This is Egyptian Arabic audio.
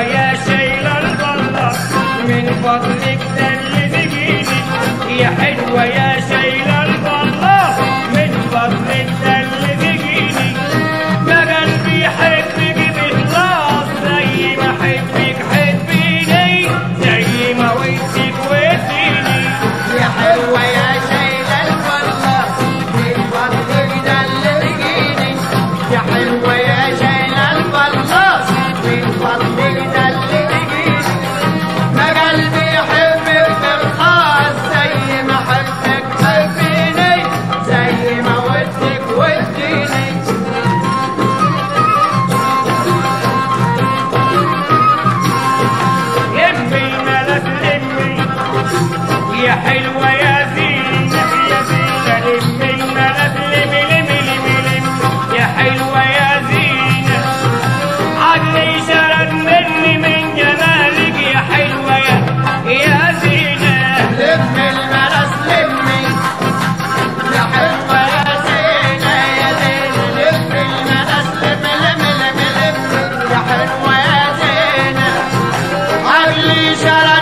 يا شايلة البلة من فضلك دلدقيني يا حلوة يا شايلة البلة من فضلك دلدقيني ما قلبي يحبك بإخلاص زي ما حبك حبيني زي ما ودك وديني يا حلوة يا شايلة الفرحة من فضلك دلدقيني يا حلوة يا شايلة الفرحة من فضلك دلدقيني ما قلبي يحبك بالخاص زي ما حبك حبيني زي ما ودك وديني لمي الملك لمي يا حلوة يا زينة يا زينة لمي الملك لمي لمي لمي لمي يا حلوة يا زينة عقلي شرد مني من جمالك يا حلوة يا يا زينة لم المرس لمي يا حلوة يا زينة يا زينة لم المرس لم لم لم لم يا حلوة يا زينة عقلي شرى